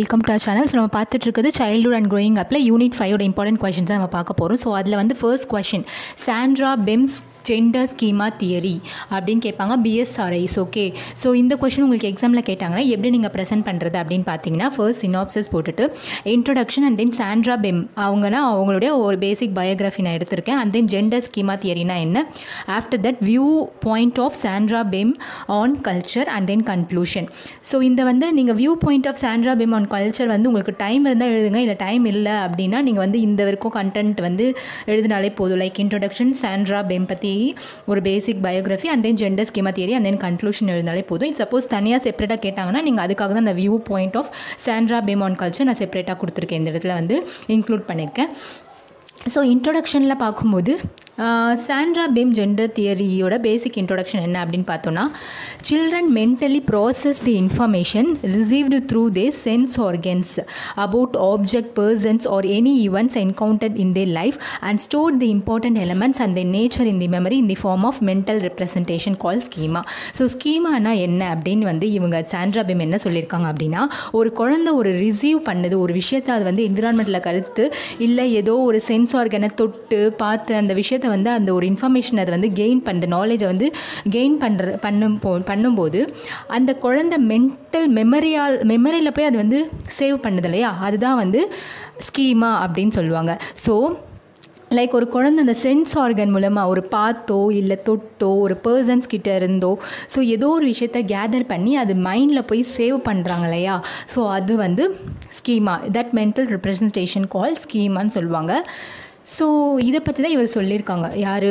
Welcome to our channel so நம்ம பார்த்துட்டு இருக்கிறது சைல்டுஹுட் அண்ட் க்ரோயிங் அப்பில் யூனிட் ஃபைவோட இம்பார்ட்டன்ட் கொஷின்ஸ் தான் நம்ம பார்க்க போகிறோம் ஸோ அதில் வந்து first question Sandra Bem's gender schema theory அப்படின்னு கேட்பாங்க பிஎஸ்ஆர்ஐஸ் ஓகே ஸோ இந்த கொஷின் உங்களுக்கு எக்ஸாமில் கேட்டாங்கன்னா எப்படி நீங்கள் ப்ரெசென்ட் பண்ணுறது அப்படின்னு பார்த்தீங்கன்னா ஃபர்ஸ்ட் சினாப்சஸ் போட்டுட்டு introduction and then Sandra Bem அவங்கன்னா அவங்களுடைய ஒரு பேசிக் பயோகிராஃபி நான் எடுத்திருக்கேன் அண்ட் தென் ஜெண்டர் ஸ்கீமா தியரினா என்ன after that view point of Sandra Bem on culture and then conclusion so இந்த வந்து நீங்கள் view point of Sandra Bem on culture வந்து உங்களுக்கு டைம் இருந்தால் எழுதுங்க இல்லை டைம் இல்லை அப்படின்னா நீங்கள் வந்து இந்த வரைக்கும் கண்டென்ட் வந்து எழுதினாலே போதும் லைக் இன்ட்ரடக்ஷன் சாண்ட்ரா பெம் பற்றி ஒரு basic biography and then gender schema theory and then conclusion எழுதினாலே போதும் சப்போஸ் தனியாக செப்பரேட்டாக கேட்டாங்கன்னா நீங்கள் அதுக்காக தான் அந்த view point of Sandra Bem on culture நான் செப்பரேட்டாக கொடுத்துருக்கேன் இந்த இடத்துல வந்து இன்க்ளூட் பண்ணியிருக்கேன் ஸோ இன்ட்ரொடக்ஷனில் பார்க்கும்போது சாண்ட்ரா பெம் ஜெண்டர் தியரியோட பேசிக் இன்ட்ரொடக்ஷன் என்ன அப்படின்னு பார்த்தோன்னா children mentally process the information received through they sense organs about object persons or any events encountered in they life and store the important elements and the nature in the memory in the form of mental representation call schema so ஸ்கீமானா என்ன அப்படின்னு வந்து இவங்க Sandra பெம் என்ன சொல்லியிருக்காங்க அப்படின்னா ஒரு குழந்தை ஒரு ரிசீவ் பண்ணுது ஒரு விஷயத்தை அது வந்து என்விரான்மெண்ட்டில் கருத்து இல்லை ஏதோ ஒரு சென்ஸ் ஆர்கனை தொட்டு பார்த்து அந்த விஷயத்தை வந்து அந்த ஒரு இன்ஃபர்மேஷன் அதை வந்து கெயின் பண்ணுற நாலேஜை வந்து கெயின் பண்ணுற பண்ணும் போ பண்ணும்போது அந்த குழந்தை மென்டல் மெமரியால் மெமரியில் போய் அது வந்து சேவ் பண்ணுது இல்லையா அதுதான் வந்து ஸ்கீமா அப்படின்னு சொல்லுவாங்க ஸோ லைக் ஒரு குழந்தை அந்த சென்ஸ் ஆர்கன் மூலமாக ஒரு பார்த்தோ இல்லை தொட்டோ ஒரு பர்சன்ஸ் கிட்ட இருந்தோ ஸோ ஏதோ ஒரு விஷயத்த கேதர் பண்ணி அது மைண்டில் போய் சேவ் பண்ணுறாங்க இல்லையா ஸோ அது வந்து schema that mental representation call ஸ்கீமான்னு சொல்லுவாங்க ஸோ இதை பற்றி தான் இவர் சொல்லியிருக்காங்க யார்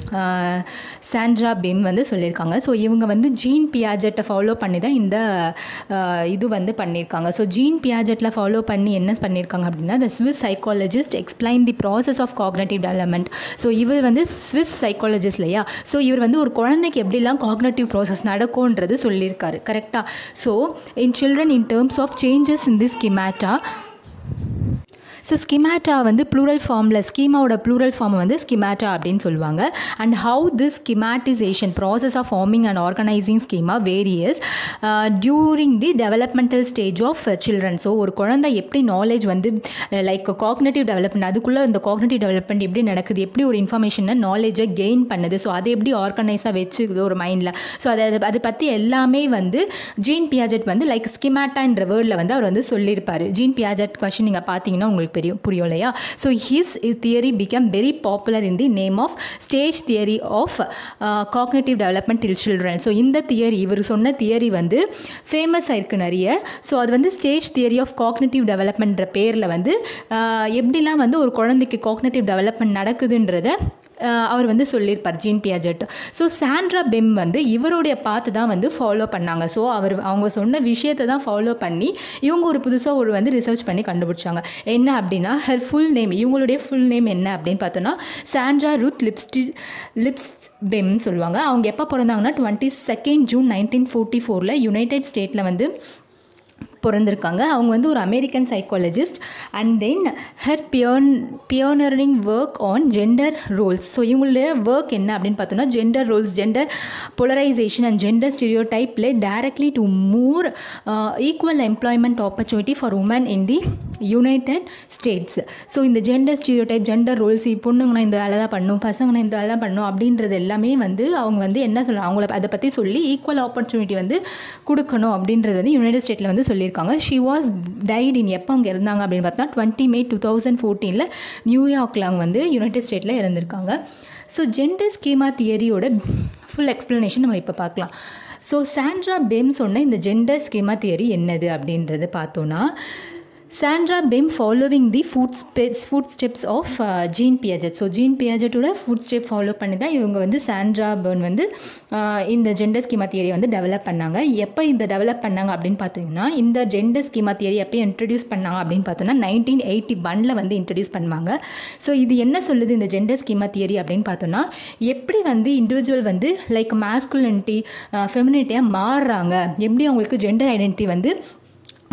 சாண்ட்ரா பெம் வந்து சொல்லியிருக்காங்க ஸோ இவங்க வந்து ஜீன் பியாஜெட்டை ஃபாலோ பண்ணி தான் இந்த இது வந்து பண்ணியிருக்காங்க ஸோ ஜீன் பியாஜெட்டில் ஃபாலோ பண்ணி என்ன பண்ணியிருக்காங்க அப்படின்னா the Swiss psychologist explain the process of cognitive development so இவர் வந்து ஸ்விஸ் சைக்காலஜிஸ்ட் இல்லையா ஸோ இவர் வந்து ஒரு குழந்தைக்கு எப்படிலாம் காக்னேட்டிவ் ப்ராசஸ் நடக்கும்ன்றது சொல்லியிருக்காரு கரெக்டாக so in children in terms of changes in this schemata so schemata வந்து ப்ளூரல் ஃபார்மில் ஸ்கீமாவோட ப்ளூரல் ஃபார்மை வந்து ஸ்கிமேட்டா அப்படின்னு சொல்லுவாங்க and how this schematisation process of forming and organising schema various during the developmental stage of children so ஒரு குழந்தை எப்படி knowledge வந்து லைக் காக்னேட்டிவ் டெவலப்மெண்ட் அதுக்குள்ளே இந்த காக்னேட்டிவ் டெவலப்மெண்ட் எப்படி நடக்குது எப்படி ஒரு இன்ஃபர்மேஷனை நாலேஜை கெயின் பண்ணுது ஸோ அதை எப்படி ஆர்கனைஸாக வச்சுக்குது ஒரு மைண்டில் ஸோ அதை அதை பற்றி எல்லாமே வந்து ஜீன் பியாஜெட் வந்து லைக் ஸ்கிமேட்டான்ற வேர்டில் வந்து அவர் வந்து சொல்லியிருப்பார் ஜீன் பியாஜெட் கொஷின் நீங்கள் பார்த்தீங்கன்னா உங்களுக்கு பெரிய புரியும் இல்லையா so his theory become very popular in the name of stage theory of cognitive development till children so இந்த தியரி இவர் சொன்ன தியரி வந்து ஃபேமஸ் ஆயிருக்கு நிறைய ஸோ அது வந்து ஸ்டேஜ் தியரி ஆஃப் காக்னேட்டிவ் டெவலப்மெண்ட்ற பேரில் வந்து எப்படிலாம் வந்து ஒரு குழந்தைக்கு காக்னேட்டிவ் டெவலப்மெண்ட் நடக்குதுன்றத அவர் வந்து சொல்லியிருப்பார் Jean Piaget so Sandra Bem வந்து இவருடைய பார்த்து தான் வந்து ஃபாலோ பண்ணாங்க ஸோ அவர் அவங்க சொன்ன விஷயத்தை தான் ஃபாலோ பண்ணி இவங்க ஒரு புதுசாக ஒரு வந்து ரிசர்ச் பண்ணி கண்டுபிடிச்சாங்க என்ன அப்படின்னா ஹர் ஃபுல் நேம் இவங்களுடைய ஃபுல் நேம் என்ன அப்படின்னு பார்த்தோன்னா சாண்ட்ரா ரூத் லிப்ஸ்டி லிப்ஸ் பெம்னு சொல்லுவாங்க அவங்க எப்போ பிறந்தாங்கன்னா twenty second June nineteen forty ஃபோரில் யுனைடெட் ஸ்டேட்டில் வந்து பிறந்திருக்காங்க அவங்க வந்து ஒரு American psychologist and then her பியோன் pioneering work on gender roles so இவங்களுடைய ஒர்க் என்ன அப்படின்னு பார்த்தோம்னா gender roles gender polarisation and gender ஸ்டீரியோ டைப்ல directly to more equal employment opportunity for women in the United States so இந்த gender stereotype gender roles பொண்ணுங்கன்னா இந்த வேலை தான் பண்ணும் பசங்கன்னா இந்த வேலை தான் பண்ணும் அப்படின்றது எல்லாமே வந்து அவங்க வந்து என்ன சொல்கிறாங்க அவங்கள அதை பற்றி சொல்லி ஈக்குவல் ஆப்பர்ச்சுனிட்டி வந்து கொடுக்கணும் அப்படின்றது வந்து யுனைடெட் ஸ்டேட்டில் வந்து சொல்லியிருக்காங்க சொல்லியிருக்காங்க ஷி வாஸ் டைட் இன் எப்போ அவங்க இருந்தாங்க அப்படின்னு பார்த்தா டுவெண்ட்டி மே டூ தௌசண்ட் ஃபோர்டீனில் நியூயார்க்கில் அவங்க வந்து யுனைடெட் ஸ்டேட்டில் இறந்துருக்காங்க ஸோ ஜெண்டர் ஸ்கீமா தியரியோட ஃபுல் எக்ஸ்ப்ளனேஷன் நம்ம இப்போ பார்க்கலாம் ஸோ சாண்ட்ரா பெம் சொன்ன இந்த ஜெண்டர் ஸ்கீமா தியரி என்னது அப்படின்றது பார்த்தோன்னா Sandra Bem following the footsteps footsteps of Jean Piaget so Jean பியாஜெட்டோட ஃபுட் ஸ்டெப் ஃபாலோ பண்ணி தான் இவங்க வந்து சாண்ட்ரா பெர்ன் வந்து இந்த ஜெண்டர் ஸ்கீமா தியரி வந்து டெவலப் பண்ணாங்க எப்போ இந்த டெவலப் பண்ணாங்க அப்படின்னு பார்த்தீங்கன்னா இந்த ஜெண்டர் ஸ்கீமா தியரி எப்போ இன்ட்ரடியூஸ் பண்ணாங்க அப்படின்னு பார்த்தோன்னா நைன்டீன் எயிட்டி ஒனில் வந்து இன்ட்ரடியூஸ் பண்ணுவாங்க ஸோ இது என்ன சொல்லுது இந்த ஜெண்டர் ஸ்கீமா தியரி அப்படின்னு பார்த்தோன்னா எப்படி வந்து இண்டிவிஜுவல் வந்து லைக் மாஸ்குலினிட்டி ஃபெமினிட்டியாக மாறுறாங்க எப்படி அவங்களுக்கு ஜெண்டர் ஐடென்டிட்டி வந்து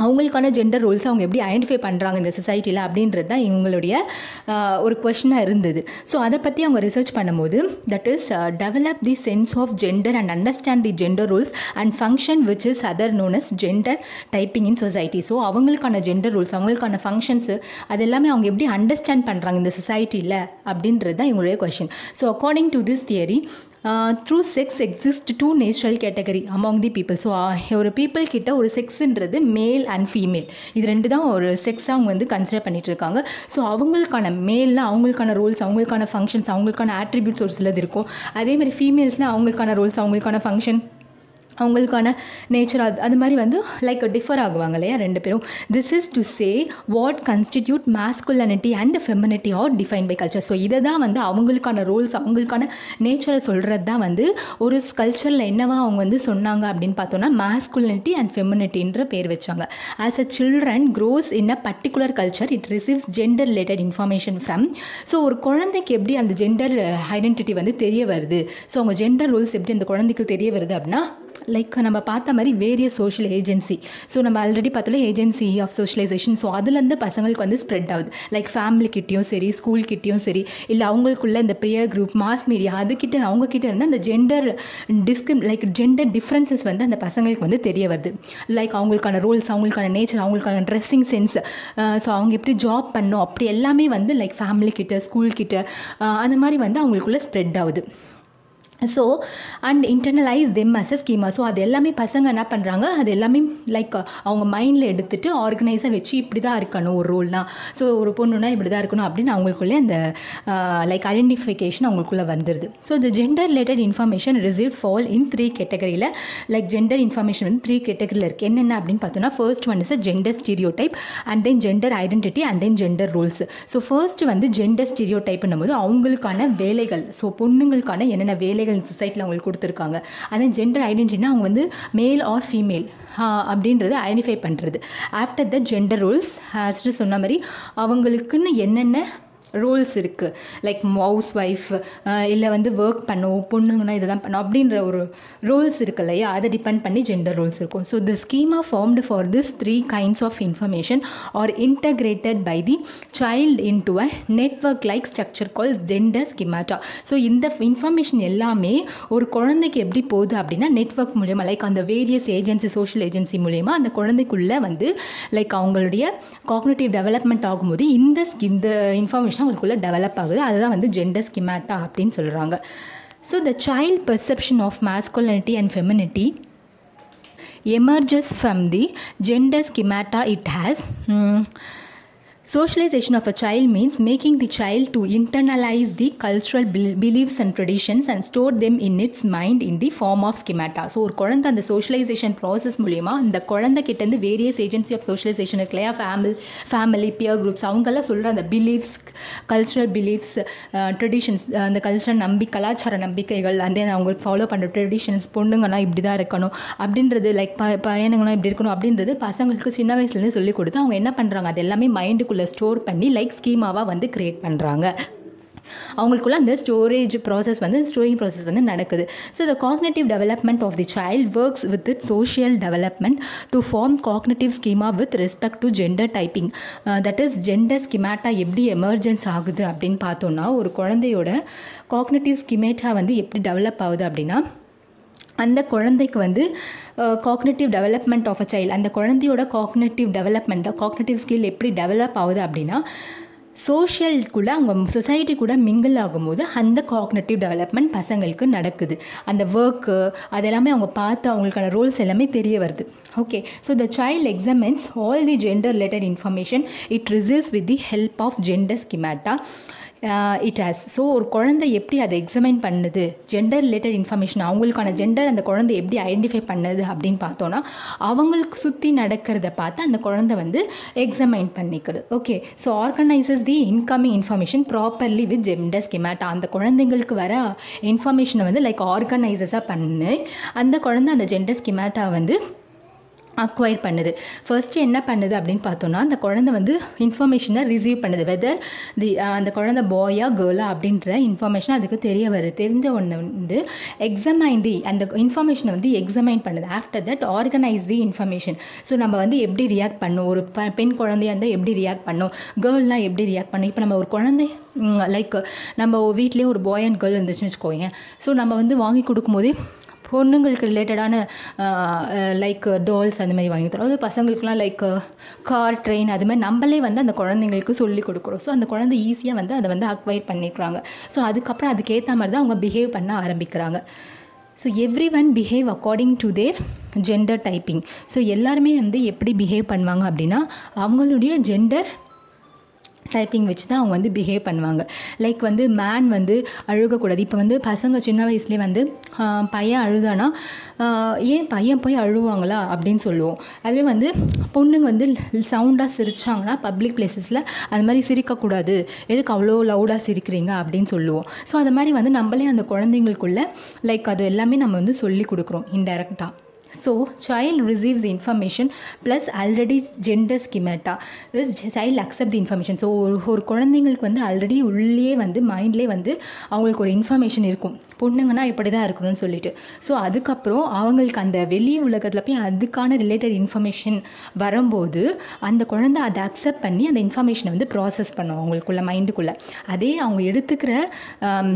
அவங்களுக்கான ஜெண்டர் ரோல்ஸ் அவங்க எப்படி ஐடென்டிஃபை பண்ணுறாங்க இந்த சொசைட்டியில் அப்படின்றது தான் இவங்களுடைய ஆஹ், ஒரு கொஷனாக இருந்தது ஸோ அதை பற்றி அவங்க ரிசர்ச் பண்ணும்போது that is develop the sense of gender and understand the gender roles and function which is other known as gender typing in society so அவங்களுக்கான ஜெண்டர் ரூல்ஸ் அவங்களுக்கான ஃபங்க்ஷன்ஸு அது எல்லாமே அவங்க எப்படி அண்டர்ஸ்டாண்ட் பண்ணுறாங்க இந்த சொசைட்டியில் அப்படின்றது தான் இவங்களுடைய question so according to this theory through sex exist two natural category among the people so ஒரு பீப்புள் கிட்ட ஒரு செக்ஸுன்றது மேல் அண்ட் ஃபீமேல் இது ரெண்டு தான் ஒரு செக்ஸாக அவங்க வந்து கன்சிடர் பண்ணிட்டு இருக்காங்க ஸோ அவங்களுக்கான மேலில் அவங்களுக்கான ரோல்ஸ் அவங்களுக்கான ஃபங்க்ஷன்ஸ் அவங்களுக்கான ஆட்ரிபியூட்ஸ் ஒரு சிலது இருக்கும் அதே மாதிரி ஃபீமேல்ஸ்னால் அவங்களுக்கான ரோல்ஸ் அவங்களுக்கான ஃபங்க்ஷன் அவங்களுக்கான நேச்சர் அது அது மாதிரி வந்து லைக் டிஃபர் ஆகுவாங்க இல்லையா ரெண்டு பேரும் this is to say what constitute masculinity and femininity or define by culture so இதை தான் வந்து அவங்களுக்கான ரோல்ஸ் அவங்களுக்கான நேச்சரை சொல்கிறது தான் வந்து ஒரு கல்ச்சரில் என்னவா அவங்க வந்து சொன்னாங்க அப்படின்னு பார்த்தோன்னா masculinity அண்ட் ஃபெமினிட்டின்ற பேர் வச்சாங்க as a children grows in a particular culture it receives gender related information from so ஒரு குழந்தைக்கு எப்படி அந்த ஜெண்டர் ஐடென்டிட்டி வந்து தெரிய வருது ஸோ அவங்க ஜெண்டர் ரோல்ஸ் எப்படி அந்த குழந்தைக்கு தெரிய வருது அப்படின்னா லைக் நம்ம பார்த்த மாதிரி வேரியஸ் சோஷியல் ஏஜென்சி ஸோ நம்ம ஆல்ரெடி பார்த்தோம்ல ஏஜென்சி ஆஃப் சோஷியலைசேஷன் ஸோ அதுலேருந்து பசங்களுக்கு வந்து ஸ்ப்ரெட் ஆகுது லைக் ஃபேமிலிக்கிட்டேயும் சரி ஸ்கூல்கிட்டேயும் சரி இல்லை அவங்களுக்குள்ள இந்த ப்ரியர் குரூப் மாஸ் மீடியா அதுக்கிட்ட அவங்கக்கிட்ட இருந்து அந்த ஜெண்டர் டிஸ்கிரி லைக் ஜெண்டர் டிஃப்ரென்சஸ் வந்து அந்த பசங்களுக்கு வந்து தெரிய வருது லைக் அவங்களுக்கான ரோல்ஸ் அவங்களுக்கான நேச்சர் அவங்களுக்கான ட்ரெஸ்ஸிங் சென்ஸ் ஸோ அவங்க எப்படி ஜாப் பண்ணும் அப்படி எல்லாமே வந்து லைக் ஃபேமிலிக்கிட்ட ஸ்கூல்கிட்ட அந்த மாதிரி வந்து அவங்களுக்குள்ள ஸ்ப்ரெட் ஆகுது so and internalize them as a schema so அது எல்லாமே பசங்க என்ன பண்ணுறாங்க அது எல்லாமே லைக் அவங்க மைண்டில் எடுத்துட்டு ஆர்கனைஸாக வச்சு இப்படி தான் இருக்கணும் ஒரு ரோல்னா ஸோ ஒரு பொண்ணுனா இப்படி தான் இருக்கணும் அப்படின்னு அவங்களுக்குள்ளே அந்த லைக் ஐடென்டிஃபிகேஷன் அவங்களுக்குள்ளே வந்துடுது ஸோ இந்த gender related information receive fall in three கேட்டகரியில் லைக் ஜெண்டர் இன்ஃபர்மேஷன் வந்து த்ரீ கேட்டகரியில் இருக்குது என்னென்ன அப்படின்னு பார்த்தோன்னா first one is a gender stereotype and then gender identity and then gender roles so first வந்து ஜெண்டர் ஸ்டீரியோ டைப்னும் போது அவங்களுக்கான வேலைகள் ஸோ பொண்ணுங்களுக்கான என்னென்ன வேலைகள் சொசைட்டியில் அவங்களுக்கு கொடுத்துருக்காங்க அதே ஜெண்டர் ஐடென்டிட்டினா அவங்க வந்து மேல் ஆர் ஃபீமேல் அப்படின்றத ஐடென்டிஃபை பண்ணுறது ஆஃப்டர் த ஜெண்டர் ரூல்ஸ் ஆஸ்ட்டு சொன்ன மாதிரி அவங்களுக்குன்னு என்னென்ன ரோல்ஸ் இருக்குது லைக் ஹவுஸ் ஒய்ஃப் இல்லை வந்து ஒர்க் பண்ணும் பொண்ணுங்கன்னா இதை தான் பண்ணும் அப்படின்ற ஒரு ரோல்ஸ் இருக்கு இல்லையா அதை டிபெண்ட் பண்ணி ஜெண்டர் ரோல்ஸ் இருக்கும் so the schema formed for this three kinds of information are integrated by the child into a network like structure call gender schemata so இந்த இன்ஃபர்மேஷன் எல்லாமே ஒரு குழந்தைக்கு எப்படி போகுது அப்படின்னா நெட்ஒர்க் மூலயமா லைக் அந்த வேரியஸ் ஏஜென்சி சோஷியல் ஏஜென்சி மூலயமா அந்த குழந்தைக்குள்ளே வந்து லைக் அவங்களுடைய காக்னேட்டிவ் டெவலப்மெண்ட் ஆகும்போது இந்த sk- இந்த இன்ஃபர்மேஷன் அவங்களுக்குள்ளே டெவலப் ஆகுது அதுதான் வந்து ஜெண்டர் ஸ்கிமாட்டா அப்படின்னு சொல்கிறாங்க so the child perception of masculinity and femininity emerges from the gender schemata it has. Hmm. Socialization of a child means making the child to internalize the cultural bel- beliefs and traditions and store them in its mind in the form of schemata. So ஒரு குழந்தை அந்த socialisation process மூலிமா அந்த குழந்தை கிட்டேருந்து various agency of socialisation இருக்கு இல்லையா family family pier groups அவங்கெல்லாம் சொல்கிற அந்த பிலீஃப்ஸ் கல்ச்சுரல் பிலீஃப்ஸ் ட்ரெடிஷன்ஸ் அந்த கல்ச்சரல் நம்பி கலாச்சார நம்பிக்கைகள் அந்த அவங்க ஃபாலோ பண்ணுற ட்ரெடிஷன்ஸ் பொண்ணுங்கன்னா இப்படி தான் இருக்கணும் அப்படின்றது லைக் ப பையனுங்களாம் இப்படி இருக்கணும் அப்படின்றது பசங்களுக்கு சின்ன வயசுலேருந்து சொல்லி கொடுத்து அவங்க என்ன பண்ணுறாங்க அது எல்லாமே மைண்டுக்குள்ளே ஸ்டோர் பண்ணி லைக் ஸ்கீமாவாக வந்து க்ரியேட் பண்ணுறாங்க அவங்களுக்குள்ள அந்த ஸ்டோரேஜ் ப்ராசஸ் வந்து ஸ்டோரிங் ப்ராசஸ் வந்து நடக்குது so the cognitive development of the child works with it social development to form cognitive schema with respect to gender typing that is gender schemata எப்படி emergence ஆகுது அப்படின்னு பார்த்தோன்னா ஒரு குழந்தையோட காக்னேட்டிவ் ஸ்கிமேட்டா வந்து எப்படி டெவலப் ஆகுது அப்படின்னா அந்த குழந்தைக்கு வந்து cognitive development of a child அந்த குழந்தையோட காக்னேட்டிவ் டெவலப்மெண்ட் காக்னேட்டிவ் ஸ்கில் எப்படி டெவலப் ஆகுது அப்படின்னா சோஷியல் கூட அவங்க சொசைட்டி கூட மிங்கிள் ஆகும்போது அந்த காக்னேட்டிவ் டெவலப்மெண்ட் பசங்களுக்கு நடக்குது அந்த ஒர்க்கு அதெல்லாமே அவங்க பார்த்து அவங்களுக்கான ரோல்ஸ் எல்லாமே தெரிய வருது okay so the child examines all the gender related information it receives with the help of gender schemata it has so ஒரு குழந்தை எப்படி அதை எக்ஸாமைன் பண்ணுது ஜெண்டர் ரிலேட்டட் இன்ஃபர்மேஷன் அவங்களுக்கான ஜெண்டர் அந்த குழந்தை எப்படி ஐடென்டிஃபை பண்ணுது அப்படின்னு பார்த்தோன்னா அவங்களுக்கு சுற்றி நடக்கிறத பார்த்து அந்த குழந்தை வந்து எக்ஸாமைன் பண்ணிக்குது okay so organizes the incoming information properly with gender schemata அந்த குழந்தைங்களுக்கு வர இன்ஃபர்மேஷனை வந்து லைக் ஆர்கனைசஸாக பண்ணி அந்த குழந்தை அந்த ஜெண்டர் ஸ்கிமேட்டா வந்து அக்வயர் பண்ணுது ஃபர்ஸ்ட்டு என்ன பண்ணுது அப்படின்னு பார்த்தோன்னா அந்த குழந்தை வந்து இன்ஃபர்மேஷனை ரிசீவ் பண்ணுது வெதர் தி அந்த குழந்தை பாயா கேர்ளா அப்படின்ற இன்ஃபர்மேஷன் அதுக்கு தெரிய வருது தெரிஞ்ச ஒன்று வந்து எக்ஸமைன் தி அந்த இன்ஃபர்மேஷனை வந்து எக்ஸமைன் பண்ணுது after that organize the information so நம்ம வந்து எப்படி ரியாக்ட் பண்ணும் ஒரு ப பெண் குழந்தையா இருந்தால் எப்படி ரியாக்ட் பண்ணும் கேர்ள்னால் எப்படி ரியாக்ட் பண்ணும் இப்போ நம்ம ஒரு குழந்தை லைக் நம்ம வீட்லேயே ஒரு பாய் அண்ட் கேர்ள் இருந்துச்சுன்னு வச்சுக்கோங்க ஸோ நம்ம வந்து வாங்கி கொடுக்கும்போதே பொண்ணுங்களுக்கு ரிலேட்டடான லைக் டால்ஸ் அந்த மாதிரி வாங்கி தரோம் அது பசங்களுக்குலாம் லைக் கார் ட்ரெயின் அது மாதிரி நம்மளே வந்து அந்த குழந்தைங்களுக்கு சொல்லி கொடுக்குறோம் ஸோ அந்த குழந்தை ஈஸியாக வந்து அதை வந்து அக்வைர் பண்ணிக்கிறாங்க ஸோ அதுக்கப்புறம் அதுக்கேற்ற மாதிரி தான் அவங்க பிஹேவ் பண்ண ஆரம்பிக்கிறாங்க so everyone behave according to their gender typing so எல்லாருமே வந்து எப்படி பிஹேவ் பண்ணுவாங்க அப்படின்னா அவங்களுடைய ஜெண்டர் டைப்பிங் வச்சு தான் அவங்க வந்து பிஹேவ் பண்ணுவாங்க லைக் வந்து மேன் வந்து அழுகக்கூடாது இப்போ வந்து பசங்க சின்ன வயசுலேயே வந்து ஆஹ், பையன் அழுதானா ஆஹ், ஏன் பையன் போய் அழுவாங்களா அப்படின்னு சொல்லுவோம் அதுவே வந்து பொண்ணுங்க வந்து சவுண்டாக சிரிச்சாங்கன்னா பப்ளிக் பிளேசஸில் அது மாதிரி சிரிக்கக்கூடாது எதுக்கு அவ்வளோ லவுடாக சிரிக்கிறீங்க அப்படின்னு சொல்லுவோம் ஸோ அது மாதிரி வந்து நம்மளே அந்த குழந்தைங்களுக்குள்ள லைக் அது எல்லாமே நம்ம வந்து சொல்லி கொடுக்குறோம் இன்டெரக்டாக so child receives information plus already gender schemata is child accept the information so ஒரு ஒரு குழந்தைங்களுக்கு வந்து ஆல்ரெடி உள்ளே வந்து மைண்ட்லேயே வந்து அவங்களுக்கு ஒரு இன்ஃபர்மேஷன் இருக்கும் பொண்ணுங்கன்னா இப்படி தான் இருக்கணும்னு சொல்லிட்டு ஸோ அதுக்கப்புறம் அவங்களுக்கு அந்த வெளி உலகத்தில் போய் அதுக்கான ரிலேட்டட் இன்ஃபர்மேஷன் வரும்போது அந்த குழந்தை அதை அக்செப்ட் பண்ணி அந்த இன்ஃபர்மேஷனை வந்து ப்ராசஸ் பண்ணும் அவங்களுக்குள்ள மைண்டுக்குள்ளே அதே அவங்க எடுத்துக்கிற ஆம்,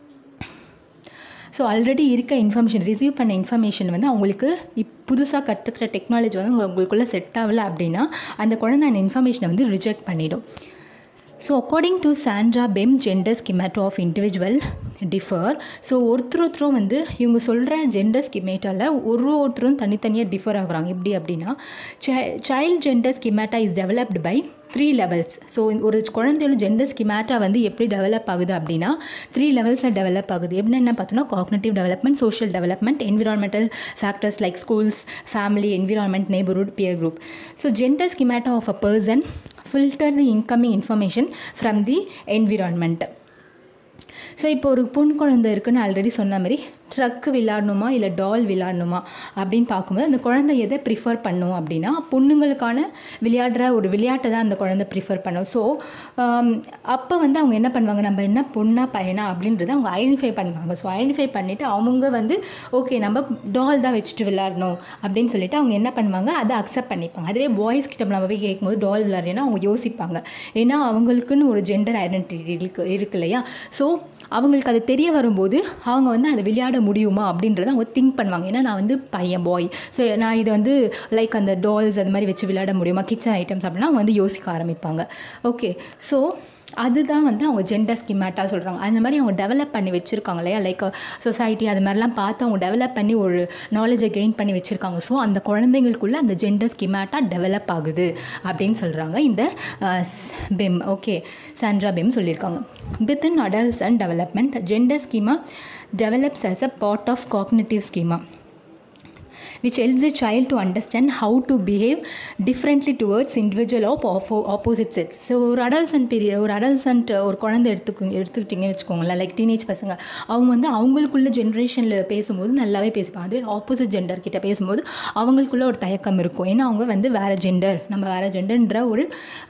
ஸோ ஆல்ரெடி இருக்க இன்ஃபர்மேஷன் ரிசீவ் பண்ண இன்ஃபர்மேஷன் வந்து அவங்களுக்கு இப் புதுசாக கற்றுக்கிற டெக்னாலஜி வந்து உங்க- உங்களுக்குள்ளே செட் ஆகலை அப்படின்னா அந்த குழந்தை அந்த இன்ஃபர்மேஷனை வந்து ரிஜெக்ட் பண்ணிடும் so according to Sandra Bem gender schemata of individual differ so ஒருத்தர் ஒருத்தரும் வந்து இவங்க சொல்கிற ஜெண்டர் ஸ்கிமேட்டாவில் ஒரு ஒருத்தரும் தனித்தனியாக டிஃபர் ஆகுறாங்க எப்படி அப்படின்னா child gender schemata is developed by three levels so ஒரு குழந்தையோட ஜெண்டர் ஸ்கிமேட்டா வந்து எப்படி டெவலப் ஆகுது அப்படின்னா த்ரீ லெவல்ஸில் டெவலப் ஆகுது என்னென்ன பார்த்தோன்னா cognitive development social development environmental factors like schools family environment neighborhood peer group so gender schemata of a person filter the incoming information from the environment so இப்போ ஒரு பொன் குழந்தை இருக்குன்னு ஆல்ரெடி சொன்ன மாதிரி ட்ரக்கு விளாடணுமா இல்லை டால் விளாடணுமா அப்படின்னு பார்க்கும்போது அந்த குழந்தை எதை ப்ரிஃபர் பண்ணும் அப்படின்னா பொண்ணுங்களுக்கான விளையாடுற ஒரு விளையாட்டை தான் அந்த குழந்தை ப்ரிஃபர் பண்ணும் ஸோ அப்போ வந்து அவங்க என்ன பண்ணுவாங்க நம்ம என்ன பொண்ணா பையனா அப்படின்றத அவங்க ஐடென்டிஃபை பண்ணுவாங்க ஸோ ஐடென்டிஃபை பண்ணிவிட்டு அவங்க வந்து ஓகே நம்ம டால் தான் வச்சுட்டு விளையாடணும் அப்படின்னு சொல்லிட்டு அவங்க என்ன பண்ணுவாங்க அதை அக்செப்ட் பண்ணிப்பாங்க அதுவே பாய்ஸ் கிட்ட நம்ம போய் கேட்கும்போது டால் விளையாடுறேன்னா அவங்க யோசிப்பாங்க ஏன்னா அவங்களுக்குன்னு ஒரு ஜெண்டர் ஐடென்டிட்டி இருக்கு இருக்கு இல்லையா ஸோ அவங்களுக்கு அது தெரிய வரும்போது அவங்க வந்து அதை விளையாட முடியுமா அப்படின்றத அவங்க திங்க் பண்ணுவாங்க ஏன்னா நான் வந்து பையன் பாய் ஸோ நான் இது வந்து லைக் அந்த டால்ஸ் அது மாதிரி வச்சு விளையாட முடியுமா கிச்சன் ஐட்டம்ஸ் அப்படின்னா அவங்க வந்து யோசிக்க ஆரம்பிப்பாங்க ஓகே ஸோ அதுதான் வந்து அவங்க ஜெண்டர் ஸ்கிமேட்டாக சொல்கிறாங்க அந்த மாதிரி அவங்க டெவலப் பண்ணி வச்சுருக்காங்க இல்லையா லைக் சொசைட்டி அது மாதிரிலாம் பார்த்து அவங்க டெவலப் பண்ணி ஒரு நாலேஜை கெயின் பண்ணி வச்சுருக்காங்க ஸோ அந்த குழந்தைங்களுக்குள்ள அந்த ஜெண்டர் ஸ்கிமேட்டா டெவலப் ஆகுது அப்படின்னு சொல்கிறாங்க இந்த பெம் ஓகே சாண்ட்ரா பெம் சொல்லியிருக்காங்க within adults and development gender schema develops as a part of cognitive schema which helps a child to understand how to behave differently towards individual of oppo- opposite sex so ஒரு adolescent period ஒரு adolescent ஒரு குழந்தை எடுத்துக்கு எடுத்துக்கிட்டிங்கன்னு வச்சுக்கோங்களேன் like teenage பசங்க அவங்க வந்து அவங்களுக்குள்ள ஜென்ரேஷனில் பேசும்போது நல்லாவே பேசிப்பாங்க அதுவே ஆப்போசிட் ஜெண்டர் கிட்ட பேசும்போது அவங்களுக்குள்ள ஒரு தயக்கம் இருக்கும் ஏன்னா அவங்க வந்து வேறு ஜெண்டர் நம்ம வேறு ஜெண்டர்ன்ற ஒரு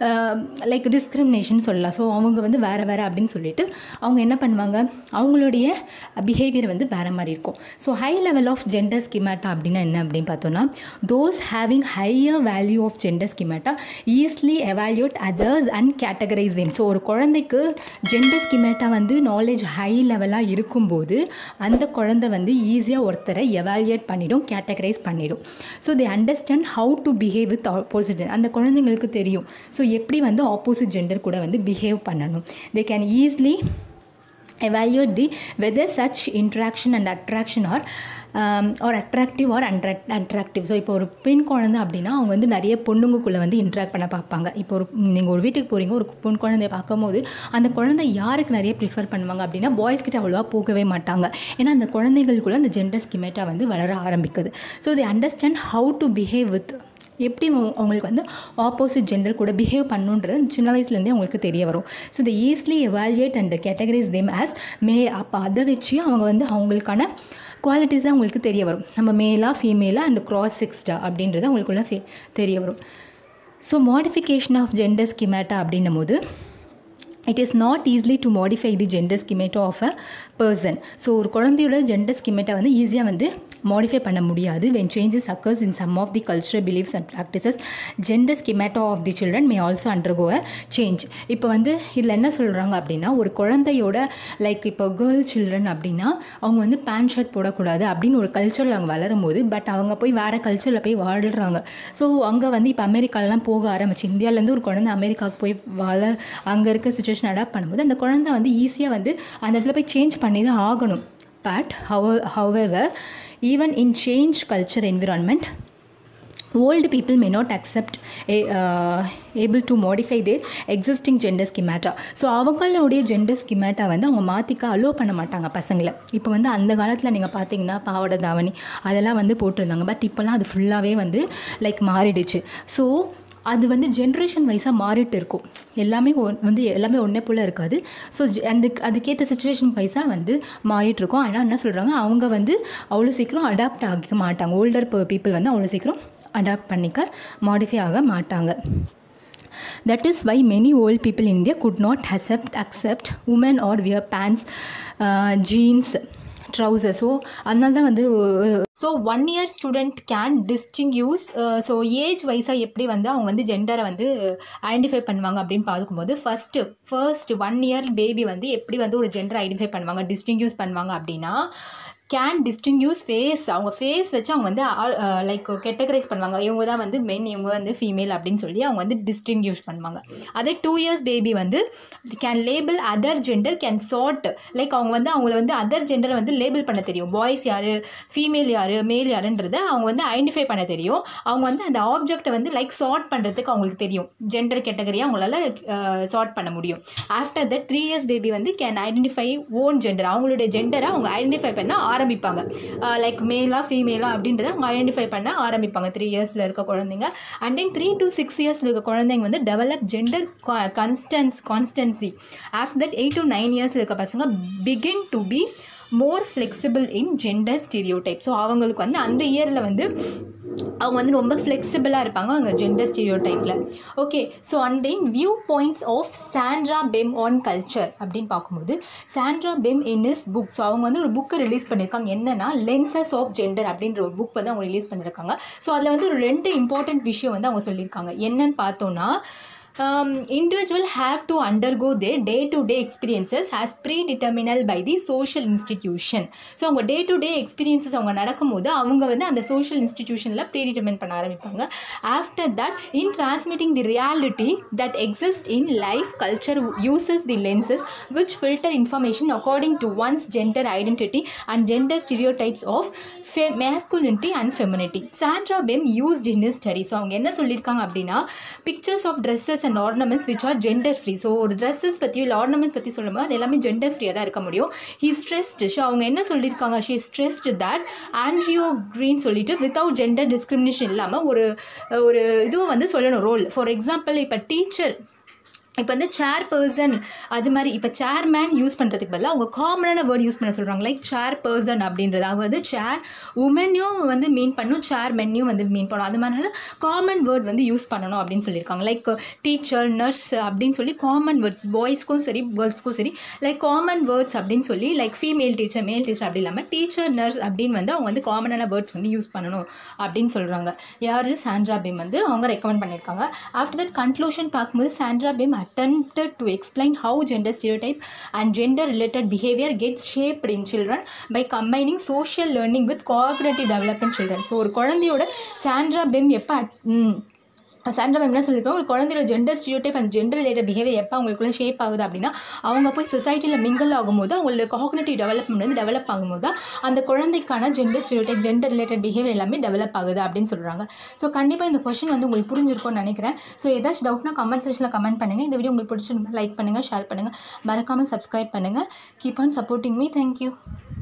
லைக் டிஸ்கிரிமினேஷன் சொல்லலாம் ஸோ அவங்க வந்து வேறு வேறு அப்படின்னு சொல்லிட்டு அவங்க என்ன பண்ணுவாங்க அவங்களுடைய பிஹேவியர் வந்து வேறு மாதிரி இருக்கும் so high level of gender schemata அப்படின்னா என்ன அப்படின்னு பார்த்தோன்னா those having higher value of gender schemata easily evaluate others and categorize them so ஒரு குழந்தைக்கு ஜெண்டர் ஸ்கிமேட்டா வந்து நாலேஜ் ஹை லெவலாக இருக்கும்போது அந்த குழந்தை வந்து ஈஸியாக ஒருத்தரை எவால்யூட் பண்ணிடும் கேட்டகரைஸ் பண்ணிடும் so they understand how to behave with opposite அந்த குழந்தைங்களுக்கு தெரியும் ஸோ எப்படி வந்து ஆப்போசிட் ஜெண்டர் கூட வந்து பிஹேவ் பண்ணணும் they can easily evaluate the whether such interaction and attraction are um, or attractive or untra- attractive so இப்போ ஒரு பெண் குழந்தை அப்படின்னா அவங்க வந்து நிறைய பொண்ணுங்களுக்குள்ளே வந்து இன்ட்ராக்ட் பண்ண பார்ப்பாங்க இப்போ ஒரு நீங்கள் ஒரு வீட்டுக்கு போகிறீங்க ஒரு பொன் குழந்தைய பார்க்கும்போது அந்த குழந்தை யாருக்கு நிறைய ப்ரிஃபர் பண்ணுவாங்க அப்படின்னா பாய்ஸ் கிட்ட அவ்வளோவா போகவே மாட்டாங்க ஏன்னா அந்த குழந்தைகளுக்குள்ள அந்த ஜெண்டர் ஸ்கிமேட்டா வந்து வளர ஆரம்பிக்குது so they understand how to behave with எப்படி அவங்க- அவங்களுக்கு வந்து ஆப்போசிட் ஜெண்டர் கூட பிஹேவ் பண்ணுன்றது சின்ன வயசுலேருந்தே அவங்களுக்கு தெரிய வரும் ஸோ இந்த easily evaluate and categorize them as may அப்போ அதை வச்சு அவங்க வந்து அவங்களுக்கான குவாலிட்டிஸ் தான் அவங்களுக்கு தெரிய வரும் நம்ம மேலா ஃபீமேலா அண்ட் கிராஸ் சிக்ஸ்டா அப்படின்றது அவங்களுக்குள்ள ஃபே தெரிய வரும் so modification of gender schemata அப்படின்னும் போது it is not easily to modify the gender schemata of a person so ஒரு குழந்தையோட ஜெண்டர் ஸ்கிமேட்டை வந்து ஈஸியாக வந்து மாடிஃபை பண்ண முடியாது when changes occurs in some of the cultural beliefs and practices gender schemata of the children may also undergo a change இப்போ வந்து இதில் என்ன சொல்கிறாங்க அப்படின்னா ஒரு குழந்தையோட லைக் இப்போ கேர்ள் சில்ட்ரன் அப்படின்னா அவங்க வந்து பேண்ட் ஷர்ட் போடக்கூடாது அப்படின்னு ஒரு கல்ச்சரில் அவங்க வளரும் போது பட் அவங்க போய் வேறு கல்ச்சரில் போய் வாழ்கிறாங்க ஸோ அங்கே வந்து இப்போ அமெரிக்காலலாம் போக ஆரம்பிச்சு இந்தியாவிலேருந்து ஒரு குழந்தை அமெரிக்காவுக்கு போய் வாழ அங்கே இருக்க சுச்சுவேஷன் அடாப்ட் பண்ணும்போது அந்த குழந்தை வந்து ஈஸியாக வந்து அந்த இடத்துல போய் சேஞ்ச் பண்ணி தான் ஆகணும் but how however even in change culture environment old people may not accept a, uh, able to modify their existing gender schemata so அவங்களுடைய ஜெண்டர் ஸ்கிமேட்டா வந்து அவங்க மாற்றிக்க அலோ பண்ண மாட்டாங்க பசங்களை இப்போ வந்து அந்த காலத்தில் நீங்கள் பார்த்தீங்கன்னா பாவாடை தாவணி அதெல்லாம் வந்து போட்டிருந்தாங்க பட் இப்போல்லாம் அது ஃபுல்லாகவே வந்து லைக் மாறிடுச்சு ஸோ அது வந்து ஜென்ரேஷன் வைஸாக மாறிட்டு இருக்கும் எல்லாமே ஒன்- வந்து எல்லாமே ஒன்றே போல் இருக்காது ஸோ அந்த அதுக்கேற்ற சுச்சுவேஷன் வைஸாக வந்து மாறிட்டு இருக்கும் ஆனால் என்ன சொல்கிறாங்க அவங்க வந்து அவ்வளோ சீக்கிரம் அடாப்ட் ஆக மாட்டாங்க ஓல்டர் பீப்புள் வந்து அவ்வளோ சீக்கிரம் அடாப்ட் பண்ணிக்க மாடிஃபை ஆக மாட்டாங்க that is why many old people in india could not accept accept women or wear pants uh, jeans trousers so அதனால தான் வந்து so one year student can distinguish so age வைஸாக எப்படி வந்து அவங்க வந்து ஜெண்டரை வந்து ஐடென்டிஃபை பண்ணுவாங்க அப்படின்னு பார்க்கும்போது first first one year baby வந்து எப்படி வந்து ஒரு ஜெண்டரை ஐடென்டிஃபை பண்ணுவாங்க டிஸ்டிங்யூஸ் பண்ணுவாங்க அப்படின்னா கேன் டிஸ்டிங்யூஸ் ஃபேஸ் அவங்க ஃபேஸ் வச்சு அவங்க வந்து லைக் கேட்டகரைஸ் பண்ணுவாங்க இவங்க தான் வந்து மென் இவங்க வந்து ஃபீமேல் அப்படின்னு சொல்லி அவங்க வந்து டிஸ்டிங்யூஸ் பண்ணுவாங்க அதே டூ இயர்ஸ் பேபி வந்து can label other gender can sort like அவங்க வந்து அவங்கள வந்து அதர் ஜெண்டரை வந்து லேபிள் பண்ண தெரியும் பாய்ஸ் யார் ஃபீமேல் யார் மேல் யாருன்றதை அவங்க வந்து ஐடென்டிஃபை பண்ண தெரியும் அவங்க வந்து அந்த ஆப்ஜெக்ட்டை வந்து லைக் சார்ட் பண்ணுறதுக்கு அவங்களுக்கு தெரியும் ஜெண்டர் கேட்டகரியாக அவங்களால சார்ட் பண்ண முடியும் after that three years baby வந்து கேன் ஐடென்டிஃபை ஓன் ஜெண்டர் அவங்களுடைய ஜெண்டரை அவங்க ஐடென்டிஃபை பண்ண ஆரம்பிப்பாங்க லைக் மேலா ஃபீமேலா அப்படின்றத அவங்க ஐடென்டிஃபை பண்ண ஆரம்பிப்பாங்க த்ரீ இயர்ஸில் இருக்க குழந்தைங்க and then three to six இயர்ஸில் இருக்க குழந்தைங்க வந்து develop gender constance constancy after that eight to nine இயர்ஸில் இருக்க பசங்க begin to be more flexible in gender stereotype so அவங்களுக்கு வந்து அந்த இயரில் வந்து அவங்க வந்து ரொம்ப ஃப்ளெக்சிபிளாக இருப்பாங்க அவங்க ஜெண்டர் ஸ்டீரியோ டைப்பில் okay so and then view points of Sandra Bem on culture அப்படின்னு பார்க்கும்போது Sandra Bem in his book so அவங்க வந்து ஒரு புக்கை ரிலீஸ் பண்ணியிருக்காங்க என்னன்னா லென்சஸ் ஆஃப் ஜெண்டர் அப்படின்ற ஒரு புக் வந்து அவங்க ரிலீஸ் பண்ணியிருக்காங்க ஸோ அதில் வந்து ஒரு ரெண்டு இம்பார்ட்டன்ட் விஷயம் வந்து அவங்க சொல்லியிருக்காங்க என்னன்னு பார்த்தோன்னா um, individual have to undergo their day-to-day experiences as predetermined by the social institution so அவங்க டே டு டே எக்ஸ்பீரியன்சஸ் அவங்க நடக்கும்போது அவங்க வந்து அந்த சோஷியல் இன்ஸ்டிடியூஷனில் ப்ரீடிட்டர்மின் பண்ண ஆரம்பிப்பாங்க after that in transmitting the reality that exist in life culture uses the lenses which filter information according to one's gender identity and gender stereotypes of fe- masculinity and femininity. Sandra Bem used in his study. So அவங்க என்ன சொல்லியிருக்காங்க அப்படின்னா pictures of dresses and ornaments which are gender free so ஒரு dresses பற்றியோ இல்லை ornaments பற்றி சொல்லும்போது அது எல்லாமே ஜெண்டர் ஃப்ரீயாக தான் இருக்க முடியும் ஹி ஸ்ட்ரெஸ்ட் ஸோ அவங்க என்ன சொல்லியிருக்காங்க ஷி ஸ்ட்ரெஸ்ட் தட் ஆன்ஜியோ க்ரீன் சொல்லிட்டு வித்தவுட் ஜெண்டர் டிஸ்கிரிமினேஷன் இல்லாமல் ஒரு ஒரு இதுவும் வந்து சொல்லணும் ரோல் ஃபார் எக்ஸாம்பிள் இப்போ டீச்சர் இப்போ வந்து சேர் பர்சன் அது மாதிரி இப்போ சேர்மேன் யூஸ் பண்ணுறதுக்கு பதிலாக அவங்க காமனான வேர்ட் யூஸ் பண்ண சொல்கிறாங்க லைக் சேர் பர்சன் அப்படின்றது அவங்க வந்து சேர் உமனையும் வந்து மீன் பண்ணும் சேர் மென்னையும் வந்து மீன் பண்ணும் அது மாதிரினால காமன் வேர்ட் வந்து யூஸ் பண்ணணும் அப்படின்னு சொல்லியிருக்காங்க லைக் டீச்சர் நர்ஸ் அப்படின்னு சொல்லி காமன் வேர்ட்ஸ் பாய்ஸ்க்கும் சரி கேர்ள்ஸ்க்கும் சரி லைக் காமன் வேர்ட்ஸ் அப்படின்னு சொல்லி like female teacher male teacher அப்படி இல்லாமல் டீச்சர் நர்ஸ் அப்படின்னு வந்து அவங்க வந்து காமனான வேர்ட்ஸ் வந்து யூஸ் பண்ணணும் அப்படின்னு சொல்கிறாங்க யார் சாண்ட்ரா பிம் வந்து அவங்க ரெக்கமெண்ட் பண்ணியிருக்காங்க ஆஃப்டர் தட் கன்க்ளூஷன் பார்க்கும்போது Sandra Bem attempted to explain how gender stereotype and gender related behavior gets shaped in children by combining social learning with cognitive development children so ஒரு குழந்தையோட Sandra பெம் எப்போ Sandra ma'am என்ன சொல்லியிருக்கோம் ஒரு குழந்தையோட gender stereotype and gender related behaviour எப்போ அவங்களுக்குள்ள shape ஆகுது அப்படின்னா அவங்க போய் சொசைட்டியில் மிங்கிள் ஆகும்போது அவங்களோட காக்னேட்டிவ் டெவலப்மெண்ட் வந்து டெவலப் ஆகும்போது தான் அந்த குழந்தைக்கான gender stereotype gender related behaviour எல்லாமே டெவலப் ஆகுது அப்படின்னு சொல்கிறாங்க ஸோ கண்டிப்பாக இந்த கொஷின் வந்து உங்களுக்கு புரிஞ்சிருக்கும்னு நினைக்கிறேன் ஸோ ஏதாச்சும் டவுட்னா கமெண்ட் செக்ஷனில் கமெண்ட் பண்ணுங்கள் இந்த வீடியோ உங்களுக்கு பிடிச்சிருந்தா லைக் பண்ணுங்கள் ஷேர் பண்ணுங்கள் மறக்காமல் சப்ஸ்கிரைப் பண்ணுங்கள் keep on supporting me thank you